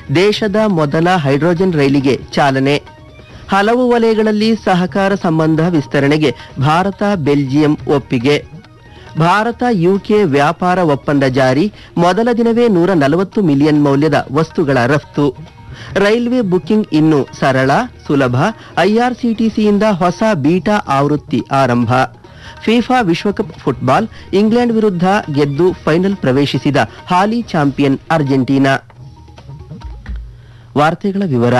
ದೇಶದ ಮೊದಲ ಹೈಡ್ರೋಜನ್ ರೈಲಿಗೆ ಚಾಲನೆ ಹಲವು ವಲಯಗಳಲ್ಲಿ ಸಹಕಾರ ಸಂಬಂಧ ವಿಸ್ತರಣೆಗೆ ಭಾರತ ಬೆಲ್ಜಿಯಂ ಒಪ್ಪಿಗೆ ಭಾರತ ಯುಕೆ ವ್ಯಾಪಾರ ಒಪ್ಪಂದ ಜಾರಿ ಮೊದಲ ದಿನವೇ ನೂರ ನಲವತ್ತು ಮಿಲಿಯನ್ ಮೌಲ್ಯದ ವಸ್ತುಗಳ ರಫ್ತು ರೈಲ್ವೆ ಬುಕಿಂಗ್ ಇನ್ನು ಸರಳ ಸುಲಭ ಐಆರ್ಸಿಟಿಸಿಯಿಂದ ಹೊಸ ಬೀಟಾ ಆವೃತ್ತಿ ಆರಂಭ ಫಿಫಾ ವಿಶ್ವಕಪ್ ಫುಟ್ಬಾಲ್ ಇಂಗ್ಲೆಂಡ್ ವಿರುದ್ಧ ಗೆದ್ದು ಫೈನಲ್ ಪ್ರವೇಶಿಸಿದ ಹಾಲಿ ಚಾಂಪಿಯನ್ ಅರ್ಜೆಂಟೀನಾ ವಾರ್ತೆಗಳ ವಿವರ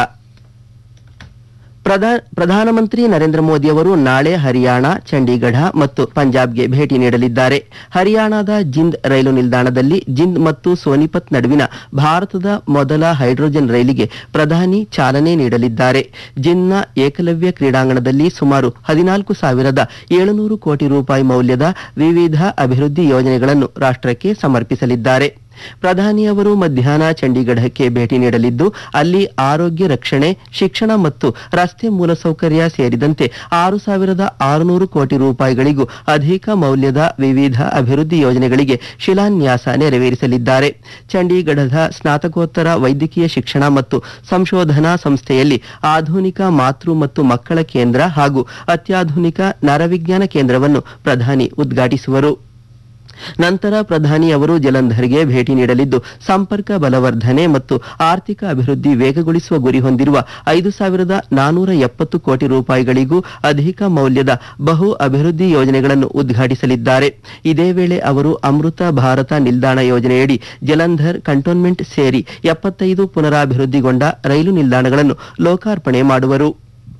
ಪ್ರಧಾ- ಪ್ರಧಾನಮಂತ್ರಿ ನರೇಂದ್ರ ಮೋದಿ ಅವರು ನಾಳೆ ಹರಿಯಾಣ ಚಂಡೀಗಢ ಮತ್ತು ಪಂಜಾಬ್ಗೆ ಭೇಟಿ ನೀಡಲಿದ್ದಾರೆ ಹರಿಯಾಣದ ಜಿಂದ್ ರೈಲು ನಿಲ್ದಾಣದಲ್ಲಿ ಜಿಂದ್ ಮತ್ತು ಸೋನಿಪತ್ ನಡುವಿನ ಭಾರತದ ಮೊದಲ ಹೈಡ್ರೋಜನ್ ರೈಲಿಗೆ ಪ್ರಧಾನಿ ಚಾಲನೆ ನೀಡಲಿದ್ದಾರೆ ಜಿಂದ್ನ ಏಕಲವ್ಯ ಕ್ರೀಡಾಂಗಣದಲ್ಲಿ ಸುಮಾರು ಹದಿನಾಲ್ಕು ಸಾವಿರದ ಏಳುನೂರು ಕೋಟಿ ರೂಪಾಯಿ ಮೌಲ್ಯದ ವಿವಿಧ ಅಭಿವೃದ್ಧಿ ಯೋಜನೆಗಳನ್ನು ರಾಷ್ಟ್ರಕ್ಕೆ ಸಮರ್ಪಿಸಲಿದ್ದಾರೆ ಪ್ರಧಾನಿ ಅವರು ಮಧ್ಯಾಹ್ನ ಚಂಡೀಗಢಕ್ಕೆ ಭೇಟಿ ನೀಡಲಿದ್ದು ಅಲ್ಲಿ ಆರೋಗ್ಯ ರಕ್ಷಣೆ ಶಿಕ್ಷಣ ಮತ್ತು ರಸ್ತೆ ಮೂಲಸೌಕರ್ಯ ಸೇರಿದಂತೆ ಆರು ಸಾವಿರದ ಆರುನೂರು ಕೋಟಿ ರೂಪಾಯಿಗಳಿಗೂ ಅಧಿಕ ಮೌಲ್ಯದ ವಿವಿಧ ಅಭಿವೃದ್ಧಿ ಯೋಜನೆಗಳಿಗೆ ಶಿಲಾನ್ಯಾಸ ನೆರವೇರಿಸಲಿದ್ದಾರೆ ಚಂಡೀಗಢದ ಸ್ನಾತಕೋತ್ತರ ವೈದ್ಯಕೀಯ ಶಿಕ್ಷಣ ಮತ್ತು ಸಂಶೋಧನಾ ಸಂಸ್ಥೆಯಲ್ಲಿ ಆಧುನಿಕ ಮಾತೃ ಮತ್ತು ಮಕ್ಕಳ ಕೇಂದ್ರ ಹಾಗೂ ಅತ್ಯಾಧುನಿಕ ನರವಿಜ್ಞಾನ ಕೇಂದ್ರವನ್ನು ಪ್ರಧಾನಿ ಉದ್ಘಾಟಿಸುವರು ನಂತರ ಪ್ರಧಾನಿ ಅವರು ಜಲಂಧರ್ಗೆ ಭೇಟಿ ನೀಡಲಿದ್ದು ಸಂಪರ್ಕ ಬಲವರ್ಧನೆ ಮತ್ತು ಆರ್ಥಿಕ ಅಭಿವೃದ್ಧಿ ವೇಗಗೊಳಿಸುವ ಗುರಿ ಹೊಂದಿರುವ ಐದು ಸಾವಿರದ ನಾನೂರ ಎಪ್ಪತ್ತು ಕೋಟಿ ರೂಪಾಯಿಗಳಿಗೂ ಅಧಿಕ ಮೌಲ್ಯದ ಬಹು ಅಭಿವೃದ್ಧಿ ಯೋಜನೆಗಳನ್ನು ಉದ್ಘಾಟಿಸಲಿದ್ದಾರೆ ಇದೇ ವೇಳೆ ಅವರು ಅಮೃತ ಭಾರತ ನಿಲ್ದಾಣ ಯೋಜನೆಯಡಿ ಜಲಂಧರ್ ಕಂಟೋನ್ಮೆಂಟ್ ಸೇರಿ ಎಪ್ಪತ್ತೈದು ಪುನರಾಭಿವೃದ್ಧಿಗೊಂಡ ರೈಲು ನಿಲ್ದಾಣಗಳನ್ನು ಲೋಕಾರ್ಪಣೆ ಮಾಡುವರು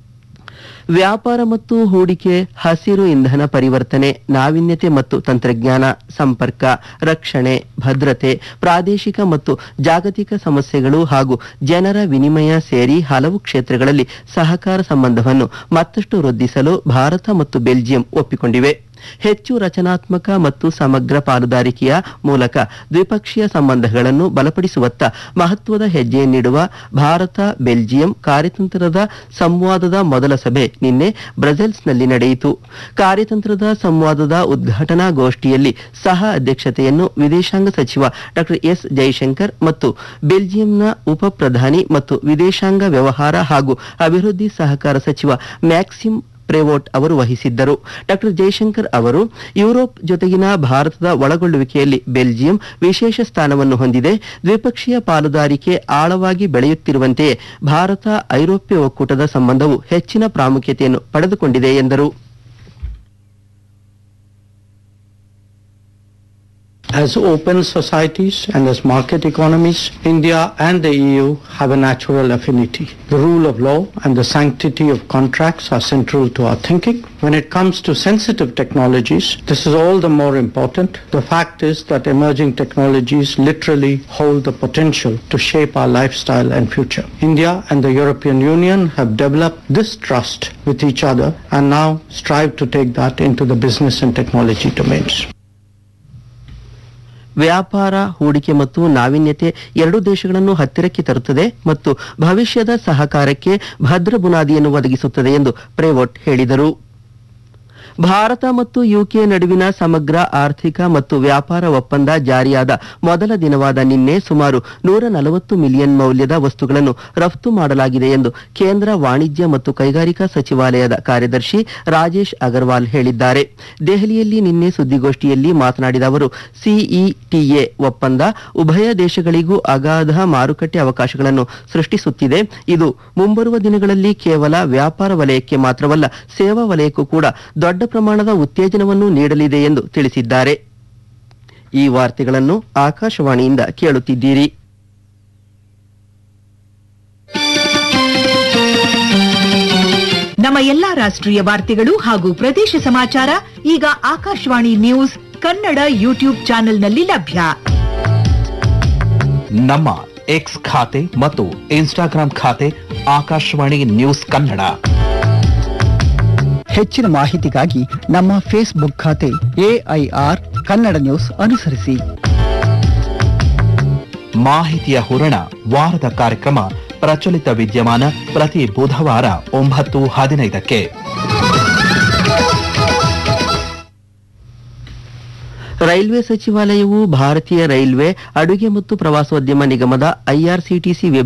ವ್ಯಾಪಾರ ಮತ್ತು ಹೂಡಿಕೆ ಹಸಿರು ಇಂಧನ ಪರಿವರ್ತನೆ ನಾವೀನ್ಯತೆ ಮತ್ತು ತಂತ್ರಜ್ಞಾನ ಸಂಪರ್ಕ ರಕ್ಷಣೆ ಭದ್ರತೆ ಪ್ರಾದೇಶಿಕ ಮತ್ತು ಜಾಗತಿಕ ಸಮಸ್ಯೆಗಳು ಹಾಗೂ ಜನರ ವಿನಿಮಯ ಸೇರಿ ಹಲವು ಕ್ಷೇತ್ರಗಳಲ್ಲಿ ಸಹಕಾರ ಸಂಬಂಧವನ್ನು ಮತ್ತಷ್ಟು ವೃದ್ಧಿಸಲು ಭಾರತ ಮತ್ತು ಬೆಲ್ಜಿಯಂ ಒಪ್ಪಿಕೊಂಡಿವೆ ಹೆಚ್ಚು ರಚನಾತ್ಮಕ ಮತ್ತು ಸಮಗ್ರ ಪಾಲುದಾರಿಕೆಯ ಮೂಲಕ ದ್ವಿಪಕ್ಷೀಯ ಸಂಬಂಧಗಳನ್ನು ಬಲಪಡಿಸುವತ್ತ ಮಹತ್ವದ ಹೆಜ್ಜೆಯನ್ನಿಡುವ ಭಾರತ ಬೆಲ್ಜಿಯಂ ಕಾರ್ಯತಂತ್ರದ ಸಂವಾದದ ಮೊದಲ ಸಭೆ ನಿನ್ನೆ ಬ್ರಸೆಲ್ಸ್ನಲ್ಲಿ ನಡೆಯಿತು ಕಾರ್ಯತಂತ್ರದ ಸಂವಾದದ ಉದ್ಘಾಟನಾ ಗೋಷ್ಠಿಯಲ್ಲಿ ಸಹ ಅಧ್ಯಕ್ಷತೆಯನ್ನು ವಿದೇಶಾಂಗ ಸಚಿವ ಡಾ ಎಸ್ ಜೈಶಂಕರ್ ಮತ್ತು ಬೆಲ್ಜಿಯಂನ ಉಪ ಪ್ರಧಾನಿ ಮತ್ತು ವಿದೇಶಾಂಗ ವ್ಯವಹಾರ ಹಾಗೂ ಅಭಿವೃದ್ಧಿ ಸಹಕಾರ ಸಚಿವ ಮ್ಯಾಕ್ಸಿಮ್ ಪ್ರೇವೋಟ್ ಅವರು ವಹಿಸಿದ್ದರು ಡಾಕ್ಟರ್ ಜೈಶಂಕರ್ ಅವರು ಯುರೋಪ್ ಜೊತೆಗಿನ ಭಾರತದ ಒಳಗೊಳ್ಳುವಿಕೆಯಲ್ಲಿ ಬೆಲ್ಜಿಯಂ ವಿಶೇಷ ಸ್ಥಾನವನ್ನು ಹೊಂದಿದೆ ದ್ವಿಪಕ್ಷೀಯ ಪಾಲುದಾರಿಕೆ ಆಳವಾಗಿ ಬೆಳೆಯುತ್ತಿರುವಂತೆಯೇ ಭಾರತ ಐರೋಪ್ಯ ಒಕ್ಕೂಟದ ಸಂಬಂಧವು ಹೆಚ್ಚಿನ ಪ್ರಾಮುಖ್ಯತೆಯನ್ನು ಪಡೆದುಕೊಂಡಿದೆ ಎಂದರು As open societies and as market economies, India and the EU have a natural affinity. The rule of law and the sanctity of contracts are central to our thinking. When it comes to sensitive technologies, this is all the more important. The fact is that emerging technologies literally hold the potential to shape our lifestyle and future. India and the European Union have developed this trust with each other and now strive to take that into the business and technology domains. ವ್ಯಾಪಾರ ಹೂಡಿಕೆ ಮತ್ತು ನಾವೀನ್ಯತೆ ಎರಡೂ ದೇಶಗಳನ್ನು ಹತ್ತಿರಕ್ಕೆ ತರುತ್ತದೆ ಮತ್ತು ಭವಿಷ್ಯದ ಸಹಕಾರಕ್ಕೆ ಭದ್ರ ಬುನಾದಿಯನ್ನು ಒದಗಿಸುತ್ತದೆ ಎಂದು ಪ್ರೇವೋಟ್ ಹೇಳಿದರು ಭಾರತ ಮತ್ತು ಯುಕೆ ನಡುವಿನ ಸಮಗ್ರ ಆರ್ಥಿಕ ಮತ್ತು ವ್ಯಾಪಾರ ಒಪ್ಪಂದ ಜಾರಿಯಾದ ಮೊದಲ ದಿನವಾದ ನಿನ್ನೆ ಸುಮಾರು ನೂರ ನಲವತ್ತು ಮಿಲಿಯನ್ ಮೌಲ್ಯದ ವಸ್ತುಗಳನ್ನು ರಫ್ತು ಮಾಡಲಾಗಿದೆ ಎಂದು ಕೇಂದ್ರ ವಾಣಿಜ್ಯ ಮತ್ತು ಕೈಗಾರಿಕಾ ಸಚಿವಾಲಯದ ಕಾರ್ಯದರ್ಶಿ ರಾಜೇಶ್ ಅಗರ್ವಾಲ್ ಹೇಳಿದ್ದಾರೆ ದೆಹಲಿಯಲ್ಲಿ ನಿನ್ನೆ ಸುದ್ದಿಗೋಷ್ಠಿಯಲ್ಲಿ ಮಾತನಾಡಿದ ಅವರು ಸಿಇಟಿಎ ಒಪ್ಪಂದ ಉಭಯ ದೇಶಗಳಿಗೂ ಅಗಾಧ ಮಾರುಕಟ್ಟೆ ಅವಕಾಶಗಳನ್ನು ಸೃಷ್ಟಿಸುತ್ತಿದೆ ಇದು ಮುಂಬರುವ ದಿನಗಳಲ್ಲಿ ಕೇವಲ ವ್ಯಾಪಾರ ವಲಯಕ್ಕೆ ಮಾತ್ರವಲ್ಲ ಸೇವಾ ವಲಯಕ್ಕೂ ಕೂಡ ದೊಡ್ಡ ಪ್ರಮಾಣದ ಉತ್ತೇಜನವನ್ನು ನೀಡಲಿದೆ ಎಂದು ತಿಳಿಸಿದ್ದಾರೆ ಈ ವಾರ್ತೆಗಳನ್ನು ಆಕಾಶವಾಣಿಯಿಂದ ಕೇಳುತ್ತಿದ್ದೀರಿ ನಮ್ಮ ಎಲ್ಲಾ ರಾಷ್ಟ್ರೀಯ ವಾರ್ತೆಗಳು ಹಾಗೂ ಪ್ರದೇಶ ಸಮಾಚಾರ ಈಗ ಆಕಾಶವಾಣಿ ನ್ಯೂಸ್ ಕನ್ನಡ ಯೂಟ್ಯೂಬ್ ಚಾನೆಲ್ನಲ್ಲಿ ಲಭ್ಯ ನಮ್ಮ ಎಕ್ಸ್ ಖಾತೆ ಮತ್ತು ಇನ್ಸ್ಟಾಗ್ರಾಂ ಖಾತೆ ಆಕಾಶವಾಣಿ ನ್ಯೂಸ್ ಕನ್ನಡ ಹೆಚ್ಚಿನ ಮಾಹಿತಿಗಾಗಿ ನಮ್ಮ ಫೇಸ್ಬುಕ್ ಖಾತೆ ಎಐಆರ್ ಕನ್ನಡ ನ್ಯೂಸ್ ಅನುಸರಿಸಿ ಮಾಹಿತಿಯ ಹೂರಣ ವಾರದ ಕಾರ್ಯಕ್ರಮ ಪ್ರಚಲಿತ ವಿದ್ಯಮಾನ ಪ್ರತಿ ಬುಧವಾರ ಒಂಬತ್ತು ಹದಿನೈದಕ್ಕೆ ರೈಲ್ವೆ ಸಚಿವಾಲಯವು ಭಾರತೀಯ ರೈಲ್ವೆ ಅಡುಗೆ ಮತ್ತು ಪ್ರವಾಸೋದ್ಯಮ ನಿಗಮದ ಐಆರ್ಸಿಟಿಸಿ